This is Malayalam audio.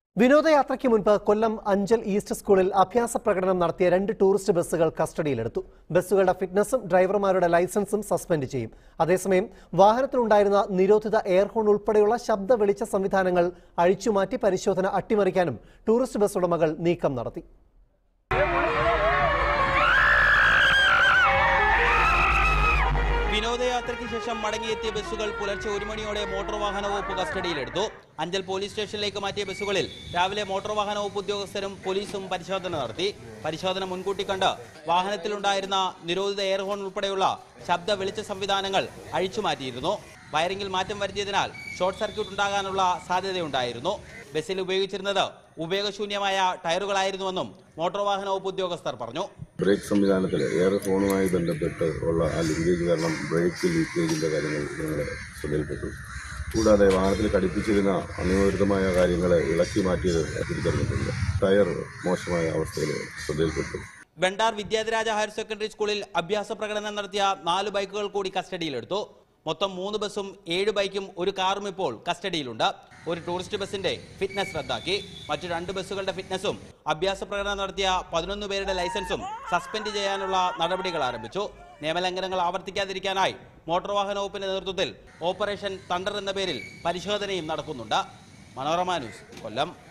വിനോദയാത്രയ്ക്ക് മുൻപ് കൊല്ലം അഞ്ചൽ ഈസ്റ്റ് സ്കൂളിൽ അഭ്യാസ പ്രകടനം നടത്തിയ രണ്ട് ടൂറിസ്റ്റ് ബസ്സുകൾ കസ്റ്റഡിയിലെടുത്തു ബസ്സുകളുടെ ഫിറ്റ്നസും ഡ്രൈവർമാരുടെ ലൈസൻസും സസ്പെൻഡ് ചെയ്യും അതേസമയം വാഹനത്തിലുണ്ടായിരുന്ന നിരോധിത എയർ ഹോൺ ഉൾപ്പെടെയുള്ള ശബ്ദ വെളിച്ച സംവിധാനങ്ങൾ അഴിച്ചുമാറ്റി പരിശോധന അട്ടിമറിക്കാനും ടൂറിസ്റ്റ് ബസ് ഉടമകൾ നീക്കം നടത്തി വിനോദയാത്രയ്ക്ക് ശേഷം മടങ്ങിയെത്തിയ ബസ്സുകൾ പുലർച്ചെ ഒരു മണിയോടെ മോട്ടോർ വാഹന വകുപ്പ് കസ്റ്റഡിയിലെടുത്തു അഞ്ചൽ പോലീസ് സ്റ്റേഷനിലേക്ക് മാറ്റിയ ബസ്സുകളിൽ രാവിലെ മോട്ടോർ വാഹന വകുപ്പ് ഉദ്യോഗസ്ഥരും പോലീസും പരിശോധന നടത്തി പരിശോധന മുൻകൂട്ടി കണ്ട് വാഹനത്തിലുണ്ടായിരുന്ന നിരോധിത എയർ ഹോൺ ഉൾപ്പെടെയുള്ള ശബ്ദ വെളിച്ച സംവിധാനങ്ങൾ അഴിച്ചുമാറ്റിയിരുന്നു വയറിംഗിൽ മാറ്റം വരുത്തിയതിനാൽ ഷോർട്ട് സർക്യൂട്ട് ഉണ്ടാകാനുള്ള സാധ്യതയുണ്ടായിരുന്നു ബസ്സിൽ ഉപയോഗിച്ചിരുന്നത് ഉപയോഗശൂന്യമായ ടയറുകളായിരുന്നുവെന്നും മോട്ടോർ വാഹന വകുപ്പ് ഉദ്യോഗസ്ഥർ പറഞ്ഞു ബ്രേക്ക് സംവിധാനത്തിൽ എയർ ഫോണുമായി ബന്ധപ്പെട്ട് ഉള്ള ആ ലിങ്കേജ് കാരണം ബ്രേക്ക് ലീക്കേജിൻ്റെ കാര്യങ്ങൾ ഞങ്ങൾ ശ്രദ്ധയിൽപ്പെട്ടു കൂടാതെ വാഹനത്തിൽ ഘടിപ്പിച്ചിരുന്ന അനിയന്ത്രിതമായ കാര്യങ്ങൾ ഇളക്കി മാറ്റിയത് തിരിച്ചറിഞ്ഞിട്ടുണ്ട് ടയർ മോശമായ അവസ്ഥയിൽ ശ്രദ്ധയിൽപ്പെട്ടു ബണ്ടാർ വിദ്യാധിരാജ ഹയർ സെക്കൻഡറി സ്കൂളിൽ അഭ്യാസ പ്രകടനം നടത്തിയ നാല് ബൈക്കുകൾ കൂടി കസ്റ്റഡിയിലെടുത്തു മൊത്തം മൂന്ന് ബസ്സും ഏഴ് ബൈക്കും ഒരു കാറും ഇപ്പോൾ കസ്റ്റഡിയിലുണ്ട് ഒരു ടൂറിസ്റ്റ് ബസിന്റെ ഫിറ്റ്നസ് റദ്ദാക്കി മറ്റു രണ്ട് ബസ്സുകളുടെ ഫിറ്റ്നസും അഭ്യാസ പ്രകടനം നടത്തിയ പതിനൊന്ന് പേരുടെ ലൈസൻസും സസ്പെൻഡ് ചെയ്യാനുള്ള നടപടികൾ ആരംഭിച്ചു നിയമലംഘനങ്ങൾ ആവർത്തിക്കാതിരിക്കാനായി മോട്ടോർ വാഹന വകുപ്പിന്റെ നേതൃത്വത്തിൽ ഓപ്പറേഷൻ തണ്ടർ എന്ന പേരിൽ പരിശോധനയും നടക്കുന്നുണ്ട് മനോരമ ന്യൂസ് കൊല്ലം